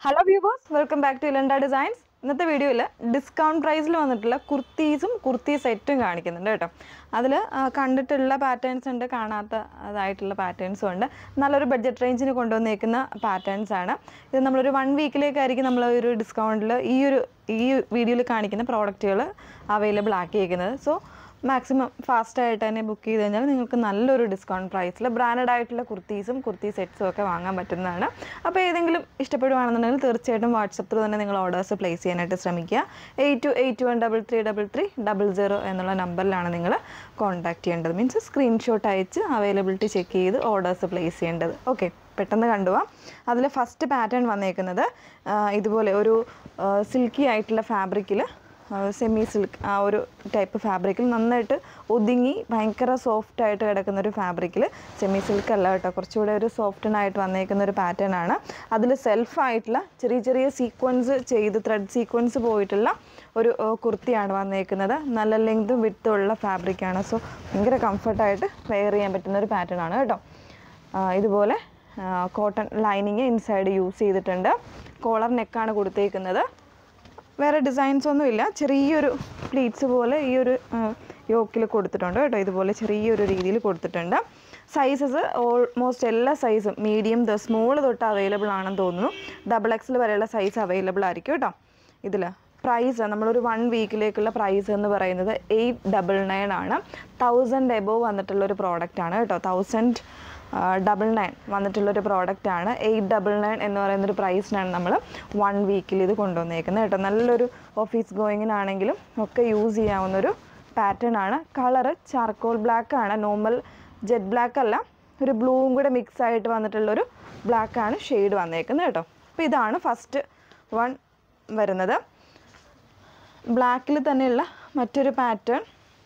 hello viewers welcome back to Elanda designs ഇന്നത്തെ വീഡിയോയിൽ discount പ്രൈസിൽ വന്നിട്ടുള്ള കുർത്തീസും കുർത്തി സെറ്റും കാണിക്കുന്നുണ്ട് കേട്ടോ അതിൽ കണ്ടിട്ടുള്ള പാറ്റേൺസ് ഉണ്ട് കാണാത്ത അതായിട്ടുള്ള പാറ്റേൺസും ഉണ്ട് നല്ലൊരു ബഡ്ജറ്റ് റേഞ്ചിന് കൊണ്ടുവന്നേക്കുന്ന പാറ്റേൺസ് ആണ് ഇത് നമ്മളൊരു വൺ വീക്കിലേക്കായിരിക്കും നമ്മൾ ഒരു ഡിസ്കൗണ്ടിൽ ഈ ഒരു ഈ വീഡിയോയിൽ കാണിക്കുന്ന പ്രോഡക്റ്റുകൾ അവൈലബിൾ ആക്കിയേക്കുന്നത് സോ മാക്സിമം ഫാസ്റ്റായിട്ട് തന്നെ ബുക്ക് ചെയ്ത് കഴിഞ്ഞാൽ നിങ്ങൾക്ക് നല്ലൊരു ഡിസ്കൗണ്ട് പ്രൈസിൽ ബ്രാൻഡഡ് ആയിട്ടുള്ള കുർത്തീസും കുർത്തി സെറ്റ്സും ഒക്കെ വാങ്ങാൻ പറ്റുന്നതാണ് അപ്പോൾ ഏതെങ്കിലും ഇഷ്ടപ്പെടുവാണെന്നുണ്ടെങ്കിൽ തീർച്ചയായിട്ടും വാട്സപ്പിൽ തന്നെ നിങ്ങൾ ഓർഡേഴ്സ് പ്ലേസ് ചെയ്യാനായിട്ട് ശ്രമിക്കുക eight two eight one double three double three double zero എന്നുള്ള നമ്പറിലാണ് നിങ്ങൾ കോൺടാക്ട് ചെയ്യേണ്ടത് മീൻസ് സ്ക്രീൻഷോട്ട് അയച്ച് അവൈലബിലിറ്റി ചെക്ക് ചെയ്ത് ഓർഡേഴ്സ് പ്ലേസ് ചെയ്യേണ്ടത് ഓക്കെ പെട്ടെന്ന് കണ്ടുപോവാം അതിൽ ഫസ്റ്റ് പാറ്റേൺ വന്നേക്കുന്നത് ആ, ഇതുപോലെ ഒരു സിൽക്കി ആയിട്ടുള്ള ഫാബ്രിക്കിൽ സെമി സിൽക്ക് ആ ഒരു ടൈപ്പ് ഫാബ്രിക്കിൽ നന്നായിട്ട് ഒതുങ്ങി ഭയങ്കര സോഫ്റ്റ് ആയിട്ട് കിടക്കുന്ന ഒരു ഫാബ്രിക്കിൽ സെമി സിൽക്ക് അല്ല കേട്ടോ കുറച്ചുകൂടെ ഒരു സോഫ്റ്റനായിട്ട് വന്നേക്കുന്ന ഒരു പാറ്റേൺ ആണ് അതിൽ സെൽഫായിട്ടുള്ള ചെറിയ ചെറിയ സീക്വൻസ് ചെയ്ത് ത്രെഡ് സീക്വൻസ് പോയിട്ടുള്ള ഒരു ഏഹ്, കുർത്തിയാണ് വന്നേക്കുന്നത് നല്ല ലെങ്തും വിട്ടും ഉള്ള ഫാബ്രിക്കാണ് സോ ഭയങ്കര കംഫർട്ടായിട്ട് വെയർ ചെയ്യാൻ പറ്റുന്ന ഒരു പാറ്റേൺ ആണ് കേട്ടോ ആ, ഇതുപോലെ കോട്ടൺ ലൈനിങ് ഇൻസൈഡ് യൂസ് ചെയ്തിട്ടുണ്ട് കോളർ നെക്കാണ് കൊടുത്തേക്കുന്നത് വേറെ ഡിസൈൻസ് ഒന്നുമില്ല ചെറിയൊരു പ്ലീറ്റ്സ് പോലെ ഈ ഒരു യോക്കിൽ കൊടുത്തിട്ടുണ്ട് കേട്ടോ ഇതുപോലെ ചെറിയൊരു രീതിയിൽ കൊടുത്തിട്ടുണ്ട് സൈസസ് ഓൾമോസ്റ്റ് എല്ലാ സൈസും മീഡിയം സ്മോൾ തൊട്ട് അവൈലബിൾ ആണെന്ന് തോന്നുന്നു ഡബിൾ എക്സിൽ വരെയുള്ള സൈസ് അവൈലബിൾ ആയിരിക്കും കേട്ടോ ഇതിൽ പ്രൈസ് നമ്മളൊരു വൺ വീക്കിലേക്കുള്ള പ്രൈസ് എന്ന് പറയുന്നത് എയ്റ്റ് ഡബിൾ നയൻ ആണ് തൗസൻഡ് എബോവ് വന്നിട്ടുള്ള ഒരു പ്രോഡക്റ്റ് ആണ് കേട്ടോ തൗസൻഡ് ഡബിൾ നയൻ വന്നിട്ടുള്ളൊരു പ്രോഡക്റ്റ് ആണ് എയ്റ്റ് ഡബിൾ നയൻ എന്ന് പറയുന്നൊരു പ്രൈസിനാണ് നമ്മൾ വൺ വീക്കിൽ ഇത് കൊണ്ടുവന്നേക്കുന്നത് കേട്ടോ നല്ലൊരു ഓഫീസ് ഗോയിങ്ങിനാണെങ്കിലും ഒക്കെ യൂസ് ചെയ്യാവുന്നൊരു പാറ്റേൺ ആണ് കളറ് ചാർക്കോൾ ബ്ലാക്ക് ആണ് നോർമൽ ജെറ്റ് ബ്ലാക്ക് അല്ല ഒരു ബ്ലൂവും കൂടെ മിക്സ് ആയിട്ട് വന്നിട്ടുള്ളൊരു ബ്ലാക്ക് ആണ് ഷെയ്ഡ് വന്നേക്കുന്നത് കേട്ടോ അപ്പോൾ ഇതാണ് ഫസ്റ്റ് വൺ വരുന്നത് ബ്ലാക്കിൽ തന്നെയുള്ള മറ്റൊരു പാറ്റേൺ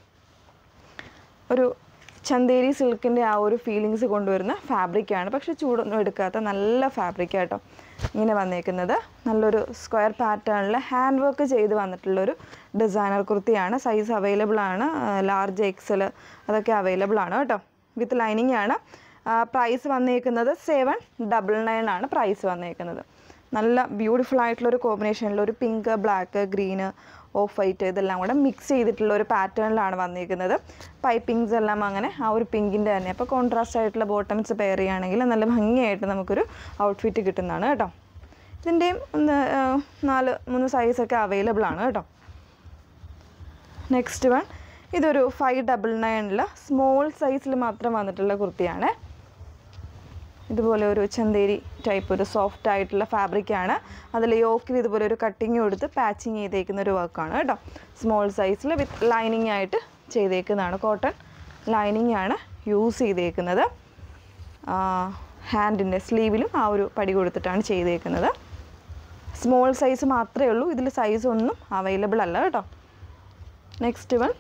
ഒരു ചന്തേരി സിൽക്കിൻ്റെ ആ ഒരു ഫീലിങ്സ് കൊണ്ടുവരുന്ന ഫാബ്രിക്കാണ് പക്ഷെ ചൂടൊന്നും എടുക്കാത്ത നല്ല ഫാബ്രിക്കാട്ടോ ഇങ്ങനെ വന്നേക്കുന്നത് നല്ലൊരു സ്ക്വയർ പാറ്റേണിൽ ഹാൻഡ് വർക്ക് ചെയ്ത് വന്നിട്ടുള്ളൊരു ഡിസൈനർ കുർത്തിയാണ് സൈസ് അവൈലബിൾ ആണ് ലാർജ് എക്സൽ അതൊക്കെ അവൈലബിൾ ആണ് കേട്ടോ വിത്ത് ലൈനിങ് ആണ് പ്രൈസ് വന്നേക്കുന്നത് സെവൻ ഡബിൾ നയൻ ആണ് പ്രൈസ് വന്നേക്കുന്നത് നല്ല ബ്യൂട്ടിഫുൾ ആയിട്ടുള്ളൊരു കോമ്പിനേഷനിൽ ഒരു pink black green off white ഇതെല്ലാം കൂടെ മിക്സ് ചെയ്തിട്ടുള്ള ഒരു പാറ്റേണിലാണ് വന്നിരിക്കുന്നത് പൈപ്പിങ്സ് എല്ലാം അങ്ങനെ ആ ഒരു പിങ്കിൻ്റെ തന്നെ അപ്പോൾ കോൺട്രാസ്റ്റ് ആയിട്ടുള്ള ബോട്ടംസ് പെയർ ചെയ്യുകയാണെങ്കിൽ നല്ല ഭംഗിയായിട്ട് നമുക്കൊരു ഔട്ട്ഫിറ്റ് കിട്ടുന്നതാണ് കേട്ടോ ഇതിൻ്റെയും ഒന്ന് ആ, നാല് മൂന്ന് സൈസൊക്കെ അവൈലബിൾ ആണ് കേട്ടോ നെക്സ്റ്റ് വൺ ഇതൊരു ഫൈവ് ഡബിൾ നയനിൽ സ്മോൾ സൈസിൽ മാത്രം വന്നിട്ടുള്ള കുർത്തിയാണ് ഇതുപോലെ ഒരു ചന്തേരി ടൈപ്പ് ഒരു സോഫ്റ്റ് ആയിട്ടുള്ള ഫാബ്രിക്കാണ് അതിൽ യോക്കിൽ ഇതുപോലെ ഒരു കട്ടിങ് കൊടുത്ത് പാച്ചിങ് ചെയ്തേക്കുന്ന ഒരു വർക്കാണ് കേട്ടോ സ്മോൾ സൈസിൽ വിത്ത് ലൈനിങ് ആയിട്ട് ചെയ്തേക്കുന്നതാണ് കോട്ടൺ ലൈനിങ് ആണ് യൂസ് ചെയ്തേക്കുന്നത് ഹാൻഡിൻ്റെ സ്ലീവിലും ആ ഒരു പടി കൊടുത്തിട്ടാണ് ചെയ്തേക്കുന്നത് സ്മോൾ സൈസ് മാത്രമേ ഉള്ളൂ ഇതിൽ സൈസ് ഒന്നും അവൈലബിൾ അല്ല കേട്ടോ നെക്സ്റ്റ് വൺ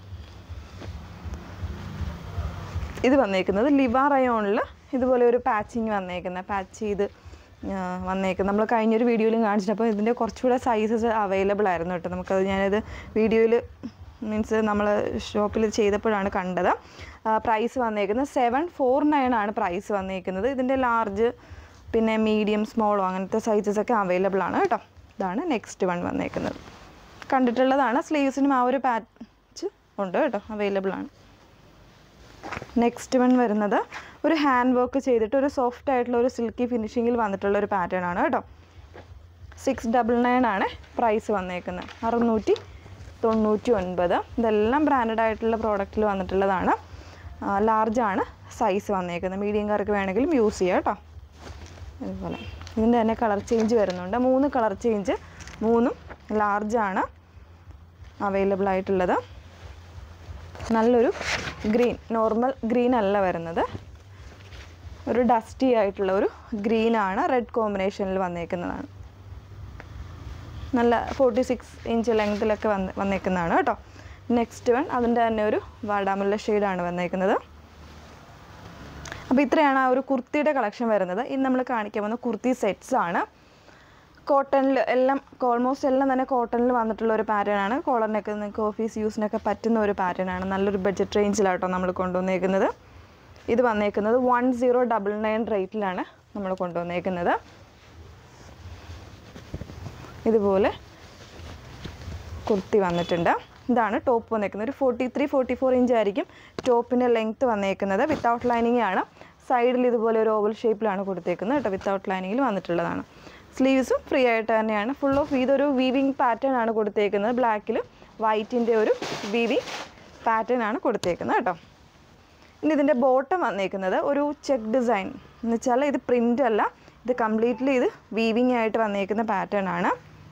ഇത് വന്നേക്കുന്നത് ലിവ റയോണിൽ ഇതുപോലെ ഒരു പാച്ചിങ് വന്നേക്കുന്ന പാച്ച് ചെയ്ത് ആ, വന്നേക്കുന്നത് നമ്മൾ കഴിഞ്ഞൊരു വീഡിയോയിലും കാണിച്ചിട്ടപ്പോൾ ഇതിൻ്റെ കുറച്ചുകൂടെ സൈസസ് അവൈലബിൾ ആയിരുന്നു കേട്ടോ നമുക്കത് ഞാനത് വീഡിയോയിൽ മീൻസ് നമ്മൾ ഷോപ്പിൽ ചെയ്തപ്പോഴാണ് കണ്ടത് പ്രൈസ് വന്നേക്കുന്നത് സെവൻ ഫോർ നയൻ ആണ് പ്രൈസ് വന്നേക്കുന്നത് ഇതിൻ്റെ ലാർജ് പിന്നെ മീഡിയം സ്മോളോ അങ്ങനത്തെ സൈസസ് ഒക്കെ അവൈലബിൾ ആണ് കേട്ടോ ഇതാണ് നെക്സ്റ്റ് വൺ വന്നേക്കുന്നത് കണ്ടിട്ടുള്ളതാണ് സ്ലീവ്സിനും ആ ഒരു പാച്ച് ഉണ്ട് കേട്ടോ അവൈലബിൾ ആണ് നെക്സ്റ്റ് വൺ വരുന്നത് ഒരു ഹാൻഡ് വർക്ക് ചെയ്തിട്ട് ഒരു സോഫ്റ്റ് ആയിട്ടുള്ള ഒരു സിൽക്കി ഫിനിഷിങ്ങിൽ വന്നിട്ടുള്ള ഒരു പാറ്റേൺ ആണ് കേട്ടോ സിക്സ് ഡബിൾ നയൻ ആണ് പ്രൈസ് വന്നേക്കുന്നത് അറുന്നൂറ്റി തൊണ്ണൂറ്റി ഒൻപത് ഇതെല്ലാം ബ്രാൻഡഡ് ആയിട്ടുള്ള പ്രോഡക്റ്റിൽ വന്നിട്ടുള്ളതാണ് ലാർജ് ആണ് സൈസ് വന്നേക്കുന്നത് മീഡിയംകാർക്ക് വേണമെങ്കിലും യൂസ് ചെയ്യാം കേട്ടോ ഇതുപോലെ ഇതിൻ്റെ തന്നെ കളർ ചേഞ്ച് വരുന്നുണ്ട് മൂന്ന് കളർ ചേഞ്ച് മൂന്നും ലാർജ് ആണ് അവൈലബിൾ ആയിട്ടുള്ളത് നല്ലൊരു ഗ്രീൻ നോർമൽ ഗ്രീൻ അല്ല വരുന്നത് ഒരു ഡസ്റ്റി ആയിട്ടുള്ള ഒരു ഗ്രീനാണ് റെഡ് കോമ്പിനേഷനിൽ വന്നേക്കുന്നതാണ് നല്ല ഫോർട്ടി സിക്സ് ഇഞ്ച് ലെങ്തിലൊക്കെ വന്ന് വന്നേക്കുന്നതാണ് കേട്ടോ നെക്സ്റ്റ് വൺ അതിൻ്റെ തന്നെ ഒരു വാടാമുല്ല ഷെയ്ഡാണ് വന്നേക്കുന്നത് അപ്പോൾ ഇത്രയാണ് ആ ഒരു കുർത്തിയുടെ കളക്ഷൻ വരുന്നത് ഇന്ന് നമ്മൾ കാണിക്കാൻ പോകുന്ന കുർത്തി സെറ്റ്സ് ആണ് കോട്ടണിൽ എല്ലാം ഓൾമോസ്റ്റ് എല്ലാം തന്നെ കോട്ടണിൽ വന്നിട്ടുള്ള ഒരു പാറ്റേൺ ആണ് കോളറിനൊക്കെ നിങ്ങൾക്ക് ഓഫീസ് യൂസിനൊക്കെ പറ്റുന്ന ഒരു പാറ്റേൺ ആണ് നല്ലൊരു ബഡ്ജറ്റ് റേഞ്ചിലാട്ടോ നമ്മൾ കൊണ്ടുവന്നേക്കുന്നത് ഇത് വന്നേക്കുന്നത് വൺ സീറോ ഡബിൾ നയൻ റേറ്റിലാണ് നമ്മൾ കൊണ്ടുവന്നേക്കുന്നത് ഇതുപോലെ കുർത്തി വന്നിട്ടുണ്ട് ഇതാണ് ടോപ്പ് വന്നേക്കുന്നത് ഒരു forty three forty four inch ആയിരിക്കും ടോപ്പിൻ്റെ ലെങ്ത്ത് വന്നേക്കുന്നത് വിത്തൗട്ട് ലൈനിങ് ആണ് സൈഡിൽ ഇതുപോലെ ഒരു ഓവൽ ഷേപ്പിലാണ് കൊടുത്തേക്കുന്നത് കേട്ടോ വിത്തൗട്ട് ലൈനിങ്ങിൽ വന്നിട്ടുള്ളതാണ് സ്ലീവ്സും ഫ്രീ ആയിട്ട് തന്നെയാണ് ഫുൾ ഓഫ് ഇതൊരു വീവിങ് പാറ്റേൺ ആണ് കൊടുത്തേക്കുന്നത് ബ്ലാക്കിൽ വൈറ്റിൻ്റെ ഒരു വീവിങ് പാറ്റേൺ ആണ് കൊടുത്തേക്കുന്നത് കേട്ടോ ഇനി ഇതിൻ്റെ ബോട്ടം വന്നേക്കുന്നത് ഒരു ചെക്ക് ഡിസൈൻ എന്ന് വെച്ചാൽ ഇത് പ്രിൻ്റ് അല്ല ഇത് കംപ്ലീറ്റ്ലി ഇത് വീവിങ് ആയിട്ട് വന്നേക്കുന്ന പാറ്റേൺ ആണ്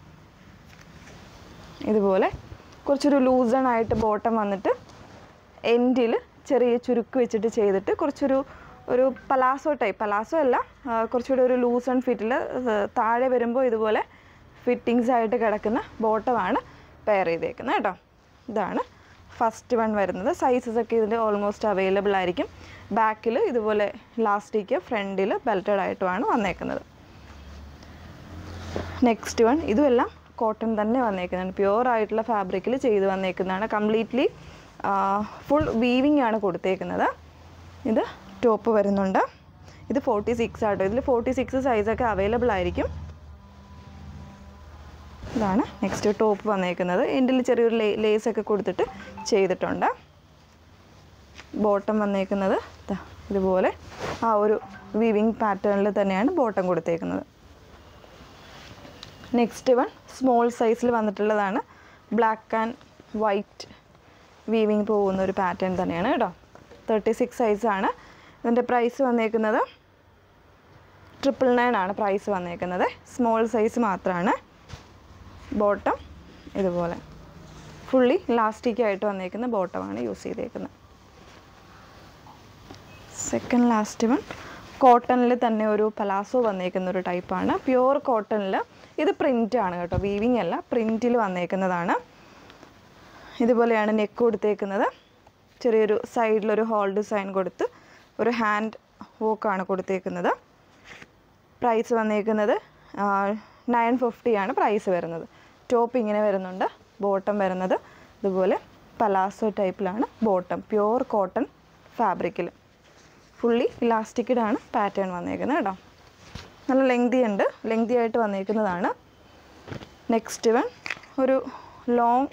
ഇതുപോലെ കുറച്ചൊരു ലൂസൺ ആയിട്ട് ബോട്ടം വന്നിട്ട് എൻഡിൽ ചെറിയ ചുരുക്ക് വെച്ചിട്ട് ചെയ്തിട്ട് കുറച്ചൊരു ഒരു പലാസോ ടൈപ്പ് പലാസോ അല്ല ആ, കുറച്ചുകൂടി ഒരു ലൂസൺ ഫിറ്റിൽ താഴെ വരുമ്പോൾ ഇതുപോലെ ഫിറ്റിങ്സ് ആയിട്ട് കിടക്കുന്ന ബോട്ടമാണ് പെയർ ചെയ്തേക്കുന്നത് കേട്ടോ ഇതാണ് ഫസ്റ്റ് വൺ വരുന്നത് സൈസസ് ഒക്കെ ഇതിൽ ഓൾമോസ്റ്റ് അവൈലബിൾ ആയിരിക്കും ബാക്കിൽ ഇതുപോലെ ലാസ്റ്റിക്ക് ഫ്രണ്ടിൽ ബെൽറ്റഡ് ആയിട്ടുമാണ് വന്നേക്കുന്നത് നെക്സ്റ്റ് വൺ ഇതുമെല്ലാം കോട്ടൺ തന്നെ വന്നേക്കുന്നതാണ് പ്യുവർ ആയിട്ടുള്ള ഫാബ്രിക്കിൽ ചെയ്ത് വന്നേക്കുന്നതാണ് കംപ്ലീറ്റ്ലി ഫുൾ വീവിങ് ആണ് കൊടുത്തേക്കുന്നത് ഇത് ടോപ്പ് വരുന്നുണ്ട് ഇത് ഫോർട്ടി സിക്സ് ആട്ടോ ഇതിൽ ഫോർട്ടി സിക്സ് സൈസൊക്കെ അവൈലബിൾ ആയിരിക്കും ഇതാണ് നെക്സ്റ്റ് ടോപ്പ് വന്നേക്കുന്നത് എൻഡിൽ ചെറിയൊരു ലേ ലേസ് ഒക്കെ കൊടുത്തിട്ട് ചെയ്തിട്ടുണ്ട് ബോട്ടം വന്നേക്കുന്നത് ദാ ഇതുപോലെ ആ ഒരു വീവിങ് പാറ്റേണിൽ തന്നെയാണ് ബോട്ടം കൊടുത്തേക്കുന്നത് നെക്സ്റ്റ് വൺ സ്മോൾ സൈസിൽ വന്നിട്ടുള്ളതാണ് ബ്ലാക്ക് ആൻഡ് വൈറ്റ് വീവിങ് പോകുന്ന ഒരു പാറ്റേൺ തന്നെയാണ് കേട്ടോ തേർട്ടി സിക്സ് സൈസാണ് ഇതിൻ്റെ പ്രൈസ് വന്നേക്കുന്നത് ട്രിപ്പിൾ നയൻ ആണ് പ്രൈസ് വന്നേക്കുന്നത് സ്മോൾ സൈസ് മാത്രമാണ് ബോട്ടം ഇതുപോലെ ഫുള്ളി ആയിട്ട് വന്നേക്കുന്ന ബോട്ടമാണ് യൂസ് ചെയ്തേക്കുന്നത് സെക്കൻഡ് ലാസ്റ്റ് വൺ കോട്ടണിൽ തന്നെ ഒരു പലാസോ വന്നേക്കുന്ന ഒരു ടൈപ്പാണ് പ്യുവർ കോട്ടണിൽ ഇത് പ്രിൻ്റ് ആണ് കേട്ടോ വീവിങ് അല്ല പ്രിൻറ്റിൽ വന്നേക്കുന്നതാണ് ഇതുപോലെയാണ് നെക്ക് കൊടുത്തേക്കുന്നത് ചെറിയൊരു സൈഡിലൊരു ഹോൾ ഡിസൈൻ കൊടുത്ത് ഒരു ഹാൻഡ് വോക്കാണ് കൊടുത്തേക്കുന്നത് പ്രൈസ് വന്നേക്കുന്നത് നയൻ ഫിഫ്റ്റിയാണ് പ്രൈസ് വരുന്നത് ടോപ്പ് ഇങ്ങനെ വരുന്നുണ്ട് ബോട്ടം വരുന്നത് ഇതുപോലെ പലാസോ ടൈപ്പിലാണ് ബോട്ടം പ്യുവർ കോട്ടൺ ഫാബ്രിക്കിൽ ഫുള്ളി ഇലാസ്റ്റിക്കഡാണ് പാറ്റേൺ വന്നേക്കുന്നത് കേട്ടോ നല്ല ലെങ്തി ഉണ്ട് ലെങ്തി ആയിട്ട് വന്നേക്കുന്നതാണ് നെക്സ്റ്റ് വൺ ഒരു ലോങ്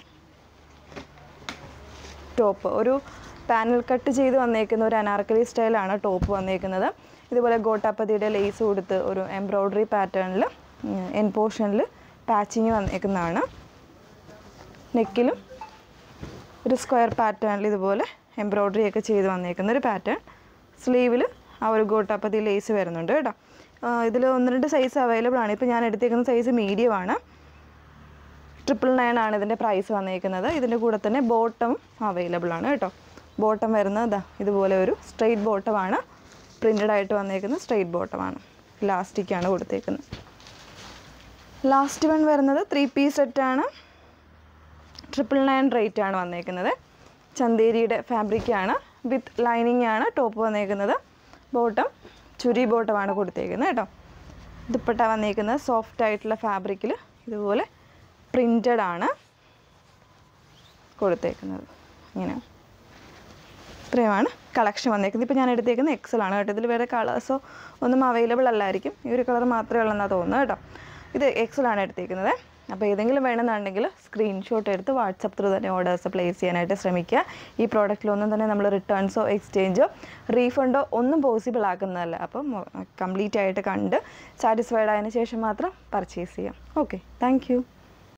ടോപ്പ് ഒരു പാനൽ കട്ട് ചെയ്ത് വന്നേക്കുന്ന ഒരു അനാർക്കലി സ്റ്റൈലാണ് ടോപ്പ് വന്നേക്കുന്നത് ഇതുപോലെ ഗോട്ടാപ്പതിയുടെ ലേസ് കൊടുത്ത് ഒരു എംബ്രോയ്ഡറി പാറ്റേണിൽ എൻ പോർഷനിൽ പാച്ചിങ് വന്നേക്കുന്നതാണ് നെക്കിലും ഒരു സ്ക്വയർ പാറ്റേണിൽ ഇതുപോലെ എംബ്രോയ്ഡറി ഒക്കെ ചെയ്ത് വന്നേക്കുന്ന ഒരു പാറ്റേൺ സ്ലീവിൽ ആ ഒരു ഗോട്ടാപ്പതി ലേസ് വരുന്നുണ്ട് കേട്ടോ ഇതിൽ ഒന്ന് രണ്ട് സൈസ് അവൈലബിൾ ആണ് ഇപ്പോൾ ഞാൻ എടുത്തേക്കുന്ന സൈസ് മീഡിയം ആണ് ട്രിപ്പിൾ നയൻ ആണ് ഇതിൻ്റെ പ്രൈസ് വന്നേക്കുന്നത് ഇതിൻ്റെ കൂടെ തന്നെ ബോട്ടം അവൈലബിൾ ആണ് കേട്ടോ ബോട്ടം വരുന്നത് ഇതാ ഇതുപോലെ ഒരു സ്ട്രെയിറ്റ് ബോട്ടമാണ് പ്രിൻ്റഡ് ആയിട്ട് വന്നേക്കുന്ന സ്ട്രെയിറ്റ് ബോട്ടമാണ് ലാസ്റ്റിക്കാണ് കൊടുത്തേക്കുന്നത് ലാസ്റ്റ് വൺ വരുന്നത് ത്രീ പീസ് സെറ്റാണ് ട്രിപ്പിൾ നയൻ റേറ്റ് ആണ് വന്നേക്കുന്നത് ചന്തേരിയുടെ ഫാബ്രിക്കാണ് വിത്ത് ലൈനിങ് ആണ് ടോപ്പ് വന്നേക്കുന്നത് ബോട്ടം ചുരി ബോട്ടമാണ് കൊടുത്തേക്കുന്നത് കേട്ടോ ദുപ്പട്ട വന്നേക്കുന്നത് സോഫ്റ്റ് ആയിട്ടുള്ള ഫാബ്രിക്കിൽ ഇതുപോലെ പ്രിൻറ്റഡ് ആണ് കൊടുത്തേക്കുന്നത് ഇങ്ങനെ ഇത്രയുമാണ് കളക്ഷൻ വന്നേക്കുന്നത് ഇപ്പോൾ ഞാൻ എടുത്തേക്കുന്നത് എക്സൽ ആണ് കേട്ടോ ഇതിൽ വേറെ കളേഴ്സോ ഒന്നും അവൈലബിൾ അല്ലായിരിക്കും ഈ ഒരു കളർ മാത്രമേ ഉള്ളെന്നാണ് തോന്നുന്നത് കേട്ടോ ഇത് എക്സൽ ആണ് എടുത്തേക്കുന്നത് അപ്പോൾ ഏതെങ്കിലും വേണമെന്നുണ്ടെങ്കിൽ സ്ക്രീൻഷോട്ട് എടുത്ത് വാട്സപ്പ് ത്രൂ തന്നെ ഓർഡേഴ്സ് പ്ലേസ് ചെയ്യാനായിട്ട് ശ്രമിക്കുക ഈ പ്രോഡക്റ്റിലൊന്നും തന്നെ നമ്മൾ റിട്ടേൺസോ എക്സ്ചേഞ്ചോ റീഫണ്ടോ ഒന്നും പോസിബിൾ ആക്കുന്നതല്ല അപ്പം കംപ്ലീറ്റ് ആയിട്ട് കണ്ട് സാറ്റിസ്ഫൈഡ് ആയതിനു ശേഷം മാത്രം പർച്ചേസ് ചെയ്യാം ഓക്കെ താങ്ക്